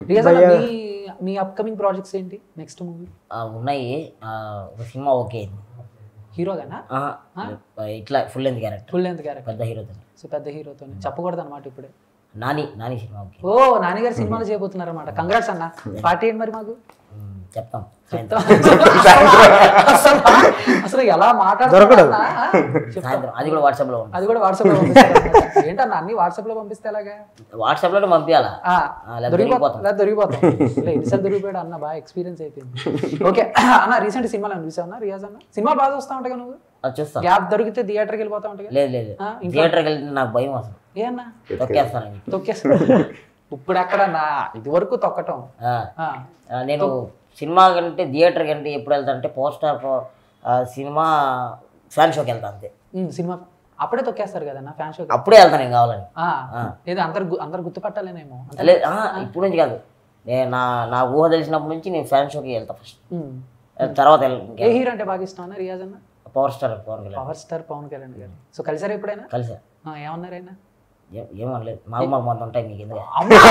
Real భయ్యా. మీ మీ అప్కమింగ్ ప్రాజెక్ట్స్ ఏంటి నెక్స్ట్ మూవీ ఆ, ఉన్నాయి ఆ, ఒక సినిమా ఓకే అయింది హీరోగానా ఆహా, ఇట్లా full length character full length character పెద్ద హీరోతో సో పెద్ద హీరోతో చెప్పకూడదు అనమాట ఇప్పుడే నాని నాని సినిమా ఓకే ఓ నాన్నగారు సినిమాలు చేయబోతున్నారు అనమాట కంగ్రాట్స్ అన్న పార్టీ ఏంటి మరి మాకు ఉమ్, చెప్తాం చెప్తా. అసలు అసలు ఎలా దొరకడు. మాట్లాడుతున్నా సాయంత్రం అది కూడా వాట్సాప్ లో ఉంటుంది అది కూడా వాట్సాప్ లో పంపిస్తారు ఏంటన్నా అన్ని వాట్సాప్ లో పంపిస్తే ఎలాగా వాట్సాప్ లో పంపించాలా ఆ, ఆ, లేదా దొరికిపోతాం దొరికిపోతాం. లేదా దొరికిపోతాం లే, ఎన్నిసార్లు దొరికిపోయాడు అన్న బాగా ఎక్స్పీరియన్స్ అయిపోయింది ఓకే అన్న రీసెంట్ సినిమాలు చూసావు అన్న రియాజ్ అన్న సినిమా బాగా చూస్తా ఉంటాగా నువ్వు అది చూస్తాం గ్యాప్ దొరికితే థియేటర్కి వెళ్ళిపోతా ఉంటాగా లేదు లేదు ఆ, ఇంకా? థియేటర్కి వెళ్తే నాకు భయం అసలు ఏ అన్న తొక్కేస్తాను తొక్కేస్తా ఇప్పుడు అక్కడ నా ఇది వరకు తొక్కటం ఆ, ఆ, ఆ, నేను సినిమా కంటే థియేటర్ కంటే ఎప్పుడు వెళ్తాను అంటే పోస్టర్ సినిమా ఫ్యాన్ షోకి వెళ్తాను అంతే ఉమ్, సినిమా అప్పుడే తొక్కేస్తారు కదన్న ఫ్యాన్ షో అప్పుడే వెళ్తాను నేను కావాలని ఏదో అందరు గు- అందరు గుర్తుపట్టాలేనేమో అంతే లేదు ఆ, ఇప్పుడు నుంచి కాదు నేను నా నా ఊహ తెలిసినప్పటి నుంచి నేను ఫ్యాన్ షోకి వెళ్తా ఫస్ట్ ఉమ్. తర్వాత ఏ హీరో అంటే బాగా ఇష్టం అన్న రియాజ్ అన్న power star Pavan Kalyan power star Pavan Kalyan గారు సో కలిసారా ఎప్పుడైనా కలిసా ఆ, ఏమన్నారు ఆయన ఏ- ఏమనలేదు మాకు మాకు మొత్తం ఉంటాయి మీకు ఎందుకు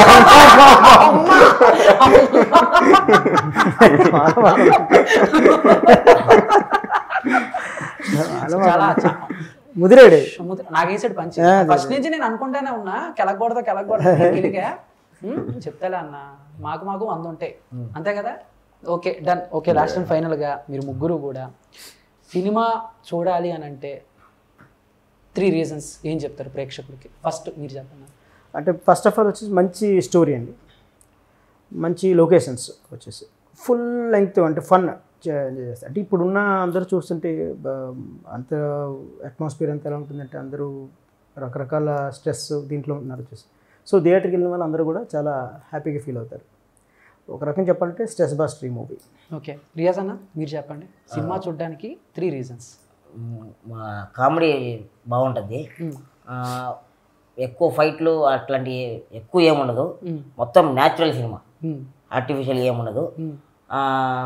చాలా చా- ముదిరేడు సముద్ర- నాకు వేసాడు పంచి ఫస్ట్ నుంచి నేను అనుకుంటానే ఉన్నా కెలగకూడదు కెలగకూడదు కిలిగా చెప్తాలే అన్న మాకు మాకు వంద ఉంటాయి అంతే కదా okay done okay last and final గా మీరు ముగ్గురు కూడా సినిమా చూడాలి అని అంటే త్రీ రీజన్స్ ఏం చెప్తారు ప్రేక్షకులకి ఫస్ట్ మీరు చెప్పండి అంటే ఫస్ట్ ఆఫ్ ఆల్ వచ్చేసి మంచి స్టోరీ అండి మంచి లొకేషన్స్ వచ్చేసి ఫుల్ లెంగ్త్ అంటే ఫన్ చేస్తారు అంటే ఇప్పుడున్న అందరూ చూస్తుంటే బ- అంత అట్మాస్ఫియర్ అంతా ఎలా ఉంటుందంటే అందరూ రకరకాల స్ట్రెస్ దీంట్లో ఉన్నారు వచ్చేసి సో థియేటర్కి వెళ్ళిన వాళ్ళు అందరూ కూడా చాలా హ్యాపీగా ఫీల్ అవుతారు ఒక రకం చెప్పాలంటే stress buster movie okay Riyaz అన్న మీరు చెప్పండి సినిమా చూడడానికి త్రీ రీజన్స్ మ్, మా కామెడీ బాగుంటుంది ఆ, ఎక్కువ ఫైట్లు అట్లాంటి ఎక్కువ ఏముండదు మొత్తం న్యాచురల్ సినిమా ఆర్టిఫిషియల్ ఏముండదు ఆ,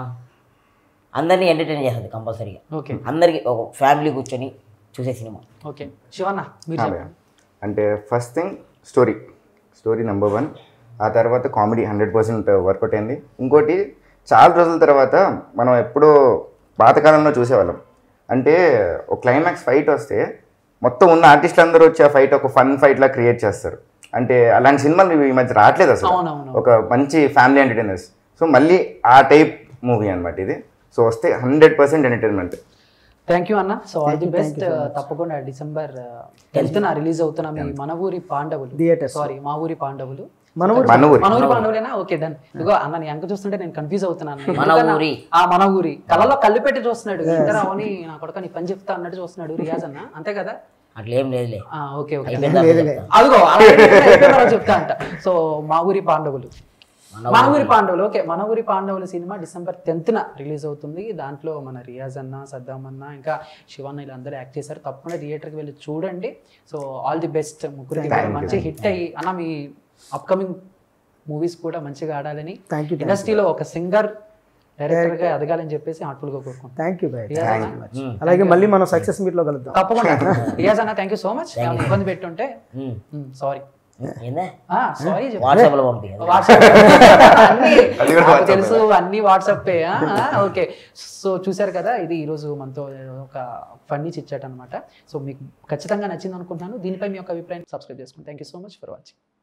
అందరినీ ఎంటర్టైన్ చేస్తుంది కంపల్సరీగా ఓకే అందరికి ఒక ఫ్యామిలీ కూర్చొని చూసే సినిమా ఓకే శివన్న మీరు చెప్పండి అంటే first thing story story number one ఆ తర్వాత కామెడీ హండ్రెడ్ పర్సెంట్ వర్కౌట్ అయింది ఇంకోటి చాలా రోజుల తర్వాత మనం ఎప్పుడో పాతకాలంలో చూసేవాళ్ళం అంటే ఒక క్లైమాక్స్ ఫైట్ వస్తే మొత్తం ఉన్న ఆర్టిస్టులు అందరూ వచ్చి ఆ ఫైట్ ఒక ఫన్ ఫైట్ లా క్రియేట్ చేస్తారు అంటే అలాంటి సినిమాలు ఈ మధ్య రావట్లేదు అసలు అవునవును ఒక మంచి ఫ్యామిలీ ఎంటర్టైనర్స్ సో మళ్ళీ ఆ టైప్ మూవీ అన్నమాట ఇది సో వస్తే hundred percent entertainment thank you అన్న సో ఆల్ ది బెస్ట్ తప్పకుండా డిసెంబర్ టెన్త్ నా రిలీజ్ అవుతున్న మీ మన ఊరి పాండవులు Theatres. సారీ మా ఊరి పాండవులు మన ఊరి మన ఊరి మన ఊరి పాండవులేనా ఓకే డన్ ఇగో అన్న నీ అంక చూస్తుంటే నేను కన్ఫ్యూజ్ అవుతున్నాను మన ఎందుకన్నా- ఊరి. ఆ మన ఊరి కళ్ళలో కళ్ళు పెట్టి చూస్తున్నాడు ఇంటర్ అవని నా కొడుక నీ పని చెప్తా అన్నట్టు చూస్తున్నాడు రియాజ్ అన్న అంతే కదా అట్లా ఏం లేదులే ఆ, ఓకే ఓకే అయిపోయిన తర్వాత చెప్తా. అదిగో అలా అయిపోయిన తర్వాత చెప్తా అంట సో మా ఊరి పాండవులు మన మన ఊరి పాండవులు ఓకే మన ఊరి పాండవుల సినిమా డిసెంబర్ టెన్త్న రిలీజ్ అవుతుంది దాంట్లో మన రియాజ్ అన్న సద్దాం అన్న ఇంకా శివన్న వీళ్ళందరూ యాక్ట్ చేశారు తప్పకుండా థియేటర్కి వెళ్ళి చూడండి సో ఆల్ ది బెస్ట్ ముగ్గురికి కూడా మంచి హిట్ అయ్యి అన్న మీ అప్కమింగ్ మూవీస్ కూడా మంచిగా ఆడాలని థ్యాంక్ యూ ఇండస్ట్రీలో ఒక సింగర్ డైరెక్టర్ గా ఎదగాలని చెప్పేసి హార్ట్ఫుల్ గా కోరుకుంటాం థ్యాంక్ యూ బాయ్ రియాజ్ అన్న మ్, అలాగే మళ్ళీ మనం సక్సెస్ మీట్లో కలుద్దాం తప్పకుండా రియాజ్ అన్న థ్యాంక్ యూ సో మచ్ ఇబ్బంది పెట్టుంటే మ్. సారీ ఏందే సారీ వాట్సాప్ లో పంపి వాట్సాప్ అన్ని నాకు తెలుసు అన్ని వాట్సాప్ ఓకే సో చూశారు కదా ఇది ఈరోజు మనతో ఒక ఫన్నీ చిచ్చాట్ అనమాట సో మీకు ఖచ్చితంగా నచ్చింది అనుకుంటున్నాను దీనిపై మీ యొక్క అభిప్రాయం సబ్స్క్రైబ్ చేసుకోండి thank you so much for watching